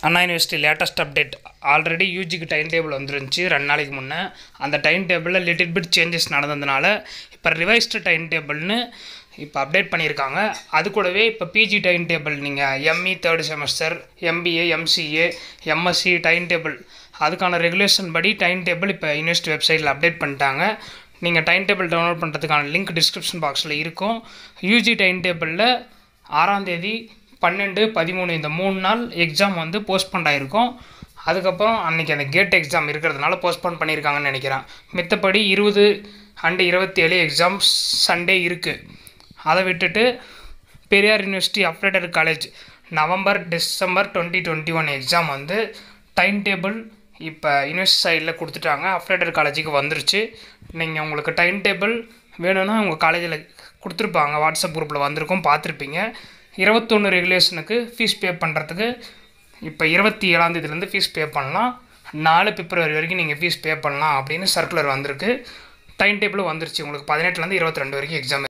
அண்ணா university latest update already யூஜிக்கு time table வந்துருந்துச்சு ரெண்டு நாளைக்கு முன்னே அந்த டைம் டேபிளில் லிட்டில் பிட் சேஞ்சஸ் நடந்ததுனால இப்போ ரிவைஸ்டு டைம் டேபிள்னு இப்போ அப்டேட் பண்ணியிருக்காங்க அது கூடவே இப்போ பிஜி டைம் டேபிள் நீங்கள் ME third semester MBA MCA MSc time table அதுக்கான ரெகுலேஷன் படி டைம் டேபிள் இப்போ யூனிவர்சிட்டி வெப்சைட்டில் அப்டேட் பண்ணிட்டாங்க நீங்கள் டைம் டேபிள் டவுன்லோட் பண்ணுறதுக்கான லிங்க் டிஸ்கிரிப்ஷன் பாக்ஸில் இருக்கும் யூஜி டைம் டேபிளில் ஆறாம் தேதி பன்னெண்டு பதிமூணு இந்த மூணு நாள் எக்ஸாம் வந்து போஸ்ட்போன் ஆகிருக்கும் அதுக்கப்புறம் அன்றைக்கி அந்த கேட் எக்ஸாம் இருக்கிறதுனால போஸ்ட்போன் பண்ணியிருக்காங்கன்னு நினைக்கிறேன் மித்தபடி இருபது அண்டு இருபத்தி ஏழு எக்ஸாம் சண்டே இருக்குது அதை விட்டுட்டு பெரியார் யூனிவர்சிட்டி அப்ரேட்டர் college November December twenty twenty one exam வந்து டைம் டேபிள் இப்போ யூனிவர்சிட்டி சைடில் கொடுத்துட்டாங்க அப்ரேட்டர் காலேஜுக்கு வந்துருச்சு நீங்கள் உங்களுக்கு டைம் டேபிள் வேணும்னா உங்கள் காலேஜில் கொடுத்துருப்பாங்க வாட்ஸ்அப் குரூப்பில் வந்திருக்கும் பார்த்துருப்பீங்க இருபத்தொன்று ரெகுலேஷனுக்கு ஃபீஸ் பே பண்ணுறதுக்கு இப்போ இருபத்தி ஏழாந்தேதிலேருந்து ஃபீஸ் பே பண்ணலாம் நாலு பிப்ரவரி வரைக்கும் நீங்கள் ஃபீஸ் பே பண்ணலாம் அப்படின்னு சர்க்குலர் வந்திருக்கு டைம் டேபிளும் வந்துருச்சு உங்களுக்கு பதினெட்டுலேருந்து இருபத்தி ரெண்டு வரைக்கும் எக்ஸாம்